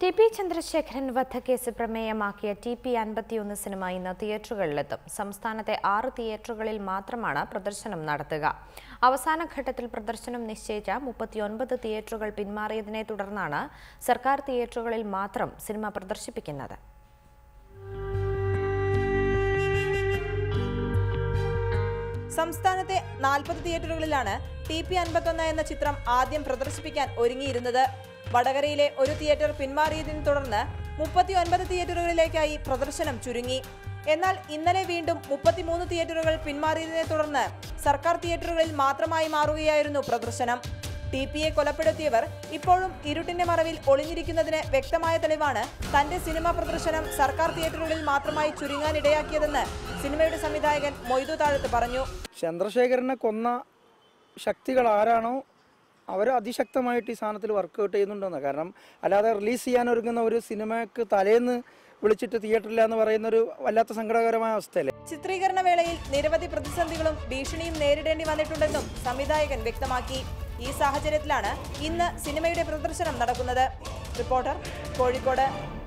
T P Chandrasekharan വധക്കേസ് പ്രമേയമാക്കിയ T P അൻപത്തിയൊന്ന് സിനിമ ഇന്ന് തിയേറ്ററുകളിലെത്തും സംസ്ഥാനത്തെ ആറ് തിയേറ്ററുകളിൽ മാത്രമാണ് പ്രദർശനം നടത്തുക അവസാന ഘട്ടത്തിൽ പ്രദർശനം നിശ്ചയിച്ച മുപ്പത്തിയൊൻപത് തിയേറ്ററുകൾ പിന്മാറിയതിനെ തുടർന്നാണ് സർക്കാർ തിയേറ്ററുകളിൽ മാത്രം സിനിമ പ്രദർശിപ്പിക്കുന്നത് സംസ്ഥാനത്തെ നാൽപ്പത് തിയേറ്ററുകളിലാണ് ടി പി അൻപത്തൊന്ന് എന്ന ചിത്രം ആദ്യം പ്രദർശിപ്പിക്കാൻ ഒരുങ്ങിയിരുന്നത് വടകരയിലെ ഒരു തിയേറ്റർ പിന്മാറിയതിനെ തുടർന്ന് മുപ്പത്തി ഒൻപത് തിയേറ്ററുകളിലേക്കായി പ്രദർശനം ചുരുങ്ങി എന്നാൽ ഇന്നലെ വീണ്ടും മുപ്പത്തിമൂന്ന് തിയേറ്ററുകൾ പിന്മാറിയതിനെ തുടർന്ന് സർക്കാർ തിയേറ്ററുകളിൽ മാത്രമായി മാറുകയായിരുന്നു പ്രദർശനം ടി പി എ കൊലപ്പെടുത്തിയവർ ഇപ്പോഴും ഇരുട്ടിന്റെ മറവിൽ ഒളിഞ്ഞിരിക്കുന്നതിന് വ്യക്തമായ തെളിവാണ് തന്റെ സിനിമാ പ്രദർശനം സർക്കാർ തിയേറ്ററുകളിൽ മാത്രമായി ചുരുങ്ങാനിടയാക്കിയതെന്ന് സിനിമയുടെ സംവിധായകൻ മൊയ്തു താഴത്ത് പറഞ്ഞു ചന്ദ്രശേഖരനെ കൊന്ന ശക്തികൾ ആരാണോ അവർ അതിശക്തമായിട്ട് ഈ സാധനത്തിൽ വർക്കൗട്ട് ചെയ്യുന്നുണ്ടെന്ന് കാരണം അല്ലാതെ റിലീസ് ചെയ്യാൻ ഒരുങ്ങുന്ന ഒരു സിനിമയ്ക്ക് തലേന്ന് വിളിച്ചിട്ട് തിയേറ്ററില്ല എന്ന് പറയുന്ന ഒരു വല്ലാത്ത സങ്കടകരമായ അവസ്ഥയല്ലേ ചിത്രീകരണ വേളയിൽ നിരവധി പ്രതിസന്ധികളും ഭീഷണിയും നേരിടേണ്ടി വന്നിട്ടുണ്ടെന്നും സംവിധായകൻ വ്യക്തമാക്കി ഈ സാഹചര്യത്തിലാണ് ഇന്ന് സിനിമയുടെ പ്രദർശനം നടക്കുന്നത് റിപ്പോർട്ടർ കോഴിക്കോട്